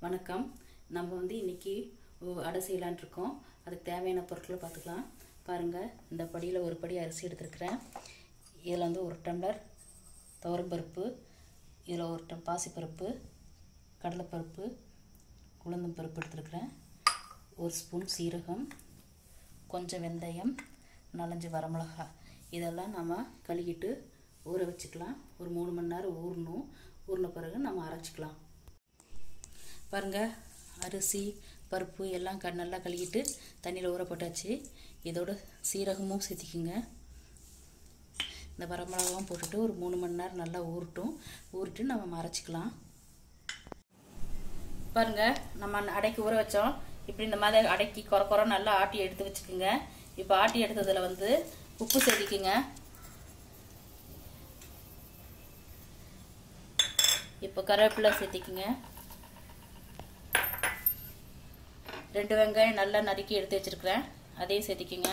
வணக்கம் நம்ம வந்து இன்னைக்கு ஒ- அடை செய்யலான் இருக்கோம் அதுக்கு தேவையான பொருட்களை பார்த்துக்கலாம் பாருங்கள் இந்த படியில் ஒரு படி அரிசி எடுத்துருக்கிறேன் இதில் வந்து ஒரு டம்ளர் துவரம்பருப்பு இதில் ஒரு டம் பாசிப்பருப்பு கடலைப்பருப்பு உளுந்தம் பருப்பு எடுத்துருக்கிறேன் ஒரு ஸ்பூன் சீரகம் கொஞ்சம் வெந்தயம் நாலஞ்சு வரமிளகா இதெல்லாம் நம்ம கழுகிட்டு ஊற வச்சுக்கலாம் ஒரு மூணு மணி நேரம் ஊறணும் ஊறின பிறகு நம்ம அரைச்சிக்கலாம் பாருங்க அரிசி பருப்பு எல்லாம் க நல்லா கழுகிட்டு தண்ணியில் ஊற போட்டாச்சு இதோட சீரகமும் சேர்த்திக்குங்க இந்த வரமிளகாவும் போட்டுட்டு ஒரு மூணு மணி நேரம் நல்லா ஊறட்டும் ஊறிட்டு நம்ம அரைச்சிக்கலாம் பாருங்க நம்ம அடைக்கு ஊற வச்சோம் இப்படி இந்த மாதிரி அடைக்கி குறை குறை நல்லா ஆட்டி எடுத்து வச்சுக்கோங்க இப்போ ஆட்டி எடுத்ததில் வந்து உப்பு சேர்த்திக்குங்க இப்போ கருவேப்பிலை சேர்த்திக்குங்க ரெண்டு வெங்காயம் நல்லா நறுக்கி எடுத்து வச்சிருக்கிறேன் அதையும் சேர்த்திக்குங்க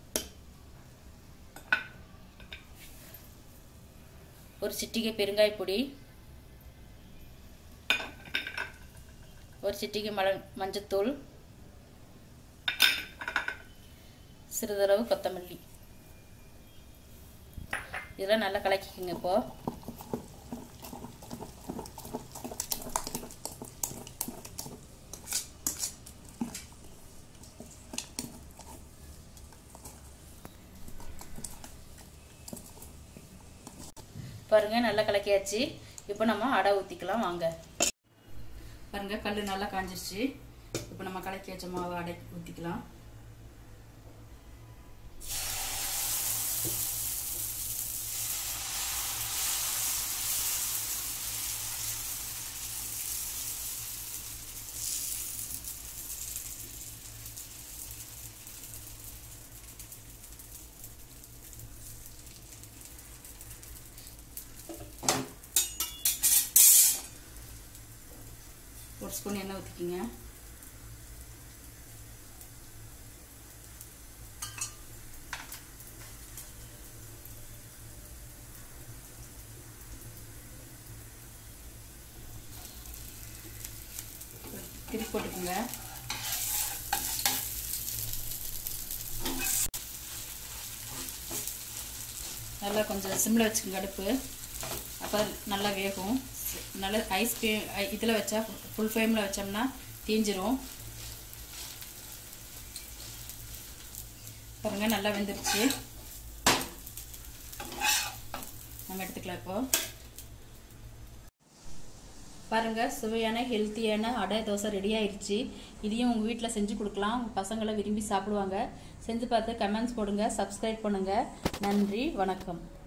ஒரு சிட்டிகை பெருங்காய பொடி ஒரு சிட்டிகை மல மஞ்சத்தூள் சிறிதளவு கொத்தமல்லி இதெல்லாம் நல்லா கலக்கிக்கோங்க இப்போ பாருங்க நல்லா கலக்கியாச்சு இப்போ நம்ம அடை ஊற்றிக்கலாம் வாங்க பாருங்க கல் நல்லா காஞ்சிருச்சு இப்போ நம்ம கலக்கி வச்ச மாவு அடை ஊற்றிக்கலாம் ஒரு ஸ்பூன் எண்ணெய் ஊற்றிக்கிங்க திருப்பி போட்டுக்கோங்க நல்லா கொஞ்சம் சிம்மில் வச்சுக்கோங்க அடுப்பு அப்போ நல்லா வேகும் நல்ல ஐஸ் இதில் வச்சா ஃபுல் ஃப்ளேமில் வச்சோம்னா தீஞ்சிரும் பாருங்க நல்லா வெந்துருச்சு நம்ம எடுத்துக்கலாம் இப்போ பாருங்க சுவையான ஹெல்த்தியான அடை தோசை ரெடி ஆயிடுச்சு இதையும் உங்கள் வீட்டில் செஞ்சு கொடுக்கலாம் உங்கள் பசங்களை விரும்பி சாப்பிடுவாங்க செஞ்சு பார்த்து கமெண்ட்ஸ் போடுங்க சப்ஸ்கிரைப் பண்ணுங்கள் நன்றி வணக்கம்